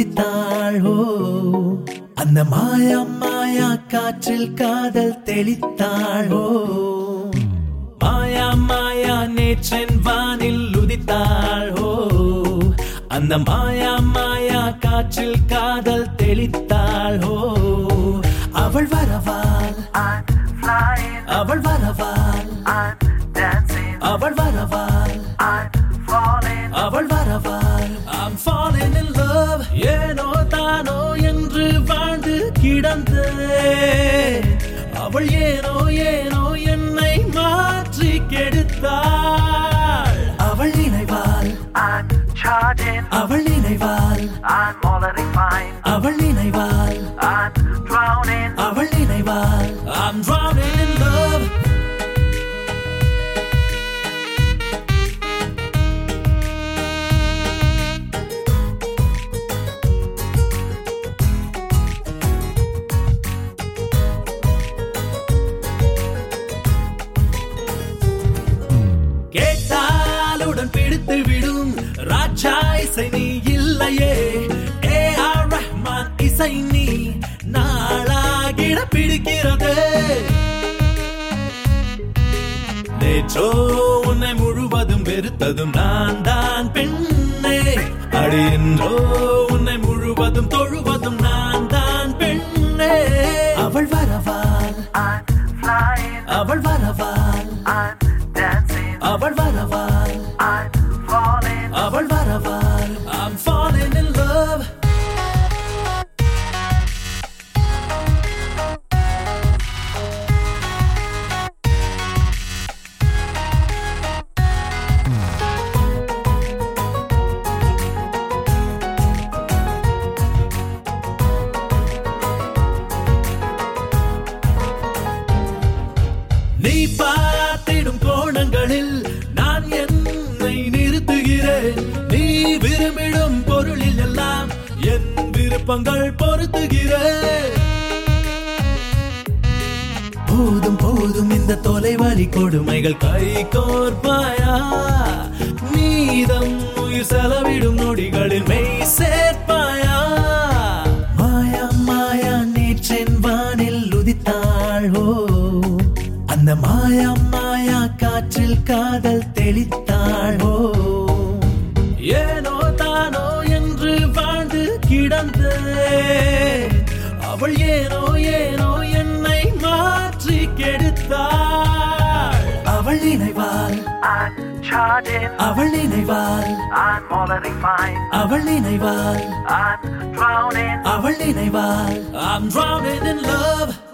துடித்தாள் ஓ அந்த மாயா மாயா காற்றில் காதல் தெளித்தாள் ஓ மாயா மாயா நேற்றின் வானில் உதித்தாள் ஓ அந்த மாயா மாயா காற்றில் காதல் தெளித்தாள் ஓ அவள் வரவாள் I'm flying, அவள் வரவாள் I'm dancing, அவள் வரவாள் I'm falling. அவள் வரவாள் I'm falling in love ஏனோ தானோ என்று வாழ்ந்து கிடந்தேன் அவள் ஏனோ ஏனோ என்னை மாற்றி கெடுத்தாள் அவள் நினைவாள் I'm charging, அவள் நினைவாள் I'm already fine, அவள் நினைவாள் I'm drowning. அவள் நினைவாள் I'm drowning in love கேட்டாலுடன் பிடித்து விடும் ராஜா இசை நீ இல்லையே ஏ ஆர் ரஹ்மான் இசை நீ நாளாகிட பிடிக்கிறது நேற்றோ உன்னை முழுவதும் வெறுத்ததும் நான் தான் பெண்ணே அடி என்றோ உன்னை முழுவதும் தொழுவதும் நான் தான் பெண்ணே அவள் வரவாள் I'm flying, அவள் வரவாள் I'm dancing, அவள் வரவாள் I'm falling. அவள் வரவாள் I'm falling in love நீ பார்த்திடும் கோணங்களில் நான் என்னை நிறுத்துகிறேன் நீ விரும்பிடும் பொருளில் எல்லாம் என் விருப்பங்கள் பொருத்துகிறேன் போதும் போதும் இந்த தொலைவழி கொடுமைகள் கை கோர்ப்பாயா மீதம் உயிர் செலவிடும் நொடிகளில் மெய் சேர்ப்பாயா மாயா மாயா நேற்றின் வானில் உதித்தாள் ஓ அந்த மாயா மாயா காற்றில் காதல் தெளித்தாள் ஓ ஏனோ தானோ என்று வாழ்ந்து கிடந்தேன் அவள் ஏனோ ஏனோ என்னை மாற்றி கெடுத்தாள் அவள் நினைவாள் I'm charging, அவள் நினைவாள் I'm already fine, அவள் நினைவாள் I'm drowning. அவள் நினைவாள் I'm drowning in love